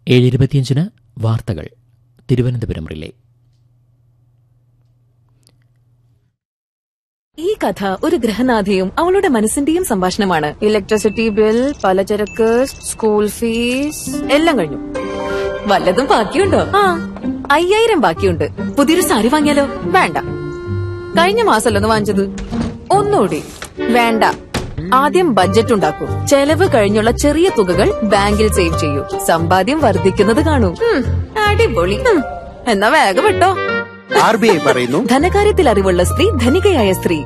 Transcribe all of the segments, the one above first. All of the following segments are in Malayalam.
ഏഴ് ഇരുപത്തിയഞ്ചിന് വാർത്തകൾ തിരുവനന്തപുരം റിലേ ഈ കഥ ഒരു ഗൃഹനാഥയും അവളുടെ മനസ്സിന്റെയും സംഭാഷണമാണ് ഇലക്ട്രിസിറ്റി ബിൽ പലചരക്ക് സ്കൂൾ ഫീസ് എല്ലാം കഴിഞ്ഞു വല്ലതും ബാക്കിയുണ്ടോ ആ അയ്യായിരം ബാക്കിയുണ്ട് പുതിയൊരു സാരി വാങ്ങിയാലോ വേണ്ട കഴിഞ്ഞ മാസമല്ലോ ഒന്ന് വാങ്ങിച്ചത് ഒന്നുകൂടി വേണ്ട ആദ്യം ബഡ്ജറ്റ് ഉണ്ടാക്കൂ ചെലവ് കഴിഞ്ഞുള്ള ചെറിയ തുകകൾ ബാങ്കിൽ സേവ് ചെയ്യൂ സമ്പാദ്യം വർദ്ധിക്കുന്നത് കാണൂ ഉം, അടിപൊളി ഉം, എന്നാ വേഗം വിട്ടോ ആർ ബി ഐ പറയുന്നു ധനകാര്യത്തിൽ അറിവുള്ള സ്ത്രീ ധനികയായ സ്ത്രീ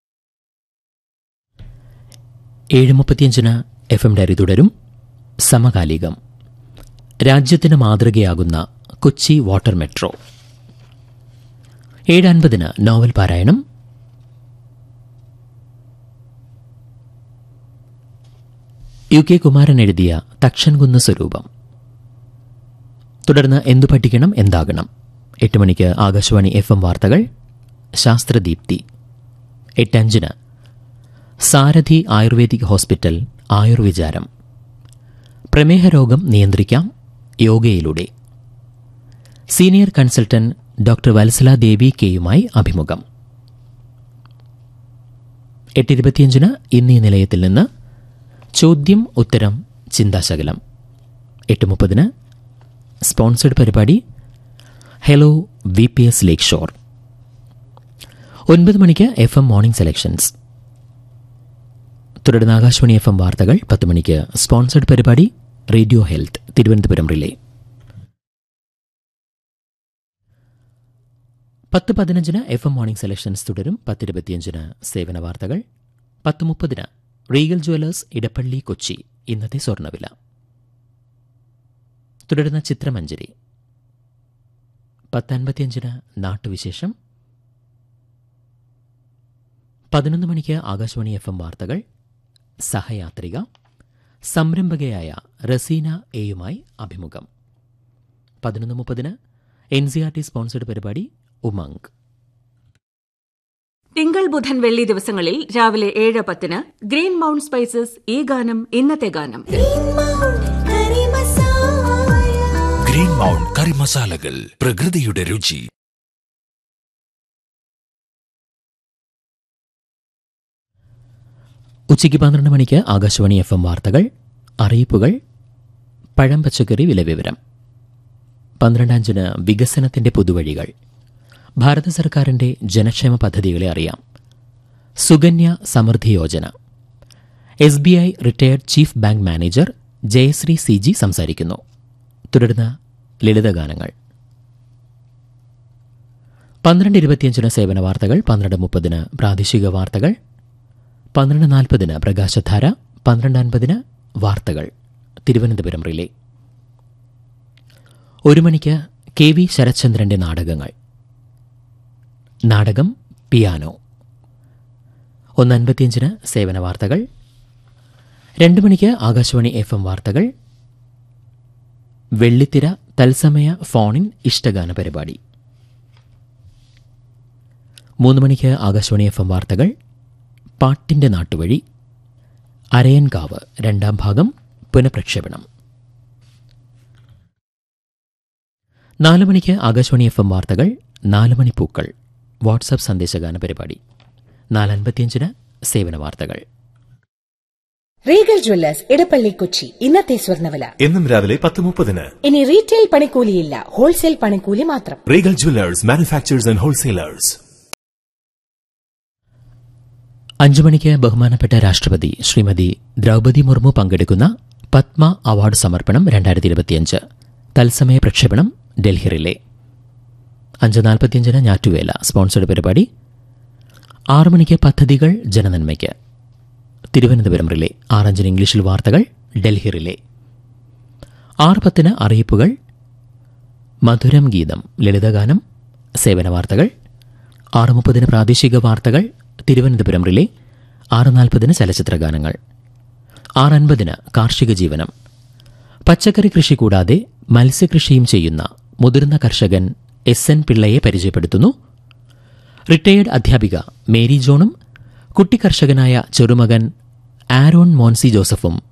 ഏഴ് മുപ്പത്തിയഞ്ചിന് എഫ് എം ഡയറി തുടരും സമകാലികം രാജ്യത്തിന് മാതൃകയാകുന്ന കൊച്ചി വാട്ടർ മെട്രോ ഏഴ് അൻപതിന് നോവൽ പാരായണം യു കെ കുമാരൻ എഴുതിയ തക്ഷൻകുന്ന് സ്വരൂപം തുടർന്ന് എന്തു പഠിക്കണം എന്താകണം എട്ട് മണിക്ക് ആകാശവാണി എഫ് എം വാർത്തകൾ ശാസ്ത്രദീപ്തി എട്ടഞ്ചിന് സാരഥി ആയുർവേദിക് ഹോസ്പിറ്റൽ ആയുർവിചാരം പ്രമേഹ രോഗം നിയന്ത്രിക്കാം യോഗയിലൂടെ senior consultant doctor Vatsala Devi കെയുമായി അഭിമുഖം എട്ടിരുപത്തിയഞ്ചിന് ഇന്നീ നിലയത്തിൽ നിന്ന് ചോദ്യം ഉത്തരം ചിന്താശകലം എട്ട് മുപ്പതിന് സ്പോൺസർഡ് പരിപാടി hello V P S lakeshore ഒൻപത് മണിക്ക് എഫ് എം മോർണിംഗ് സെലക്ഷൻസ് തുടർന്ന് ആകാശവാണി എഫ് എം വാർത്തകൾ പത്ത് മണിക്ക് സ്പോൺസർഡ് പരിപാടി റേഡിയോ ഹെൽത്ത് തിരുവനന്തപുരം റിലേ പത്ത് പതിനഞ്ചിന് എഫ് എം മോർണിംഗ് സെലക്ഷൻസ് തുടരും പത്തിരുപത്തിയഞ്ചിന് സേവന വാർത്തകൾ പത്ത് മുപ്പതിന് റീഗൽ ജുവലേഴ്സ് ഇടപ്പള്ളി കൊച്ചി ഇന്നത്തെ സ്വർണ്ണവില തുടരുന്ന ചിത്രമഞ്ജരി പത്തൻപത്തിയഞ്ചിന് നാട്ടുവിശേഷം പതിനൊന്ന് മണിക്ക് ആകാശവാണി എഫ് എം വാർത്തകൾ സഹയാത്രിക സംരംഭകയായ റസീന എയുമായി അഭിമുഖം പതിനൊന്ന് മുപ്പതിന് N C R T sponsored പരിപാടി ഉമംഗ് തിങ്കൾ ബുധൻ വെള്ളി ദിവസങ്ങളിൽ രാവിലെ ഏഴ് പത്തിന് ഗ്രീൻ മൗണ്ട് സ്പൈസസ് ഈ ഗാനം ഇന്നത്തെ ഗാനം ഗ്രീൻ മൗണ്ട് കറി മസാലകൾ പ്രകൃതിയുടെ രുചി ഉച്ചയ്ക്ക് പന്ത്രണ്ട് മണിക്ക് ആകാശവാണി എഫ് എം വാർത്തകൾ അറിയിപ്പുകൾ പഴം പച്ചക്കറി വിലവിവരം പന്ത്രണ്ടാഞ്ചിന് വികസനത്തിന്റെ പുതുവഴികൾ ഭാരത സർക്കാരിന്റെ ജനക്ഷേമ പദ്ധതികളെ അറിയാം Sukanya Samriddhi Yojana S B I retired chief bank manager Jayashree C G സംസാരിക്കുന്നു തുടർന്ന് ലളിതഗാനങ്ങൾ പന്ത്രണ്ട് ഇരുപത്തിയഞ്ചിന് സേവന വാർത്തകൾ പന്ത്രണ്ട് മുപ്പതിന് പ്രാദേശിക വാർത്തകൾ പന്ത്രണ്ട് നാൽപ്പതിന് പ്രകാശധാര പന്ത്രണ്ട് അൻപതിന് വാർത്തകൾ തിരുവനന്തപുരം റിലേ ഒരു മണിക്ക് കെ വി ശരത്ചന്ദ്രന്റെ നാടകങ്ങൾ നാടകം പിയാനോ ഒന്ന് അൻപത്തിയഞ്ചിന് സേവന വാർത്തകൾ രണ്ട് മണിക്ക് ആകാശവാണി എഫ് എം വാർത്തകൾ വെള്ളിത്തിര തത്സമയ ഫോണിൻ ഇഷ്ടഗാന പരിപാടി മൂന്ന് മണിക്ക് ആകാശവാണി എഫ് എം വാർത്തകൾ പാട്ടിന്റെ നാട്ടുവഴി അരയൻകാവ് രണ്ടാം ഭാഗം പുനഃപ്രക്ഷേപണം നാല് മണിക്ക് ആകാശവാണി എഫ് എം വാർത്തകൾ നാല് മണി പൂക്കൾ വാട്സാപ്പ് സന്ദേശഗാന പരിപാടി നാലൻപത്തിയഞ്ചിന് സേവന വാർത്തകൾ റീഗൽ ജ്വല്ലേഴ്സ് ഇടപ്പള്ളി കൊച്ചി ഇന്നത്തെ സ്വർണ്ണവില എന്നും രാവിലെ പത്ത് മുപ്പതിന് ഇനി റീറ്റെയിൽ പണിക്കൂലിയില്ല ഹോൾസെയിൽ പണിക്കൂലി മാത്രം Regal jewellers manufacturers and wholesalers അഞ്ചു മണിക്ക് ബഹുമാനപ്പെട്ട രാഷ്ട്രപതി ശ്രീമതി ദ്രൗപദി മുർമു പങ്കെടുക്കുന്ന പത്മ അവാർഡ് സമർപ്പണം രണ്ടായിരത്തി ഇരുപത്തിയഞ്ച് തത്സമയ പ്രക്ഷേപണം ഡൽഹി റിലേ അഞ്ച് നാൽപ്പത്തിയഞ്ചിന് ഞാറ്റുവേല സ്പോൺസർഡ് പരിപാടി ആറു മണിക്ക് പദ്ധതികൾ ജനനന്മയ്ക്ക് തിരുവനന്തപുരം റിലേ ആറഞ്ചിന് ഇംഗ്ലീഷിൽ വാർത്തകൾ ഡൽഹി റിലേ ആറ് പത്തിന് അറിയിപ്പുകൾ മധുരം ഗീതം ലളിതഗാനം സേവന വാർത്തകൾ ആറ് മുപ്പതിന് പ്രാദേശിക വാർത്തകൾ തിരുവനന്തപുരം റിലേ ആറ് നാൽപ്പതിന് ചലച്ചിത്രഗാനങ്ങൾ ആറ് അൻപതിന് കാർഷിക ജീവനം പച്ചക്കറി കൃഷി കൂടാതെ മത്സ്യകൃഷിയും ചെയ്യുന്ന മുതിർന്ന കർഷകൻ എസ് എൻ പിള്ളയെ പരിചയപ്പെടുത്തുന്നു റിട്ടയേർഡ് അധ്യാപിക മേരി ജോണും കുട്ടി കർഷകനായ ചെറുമകൻ ആരോൺ മോൻസി ജോസഫും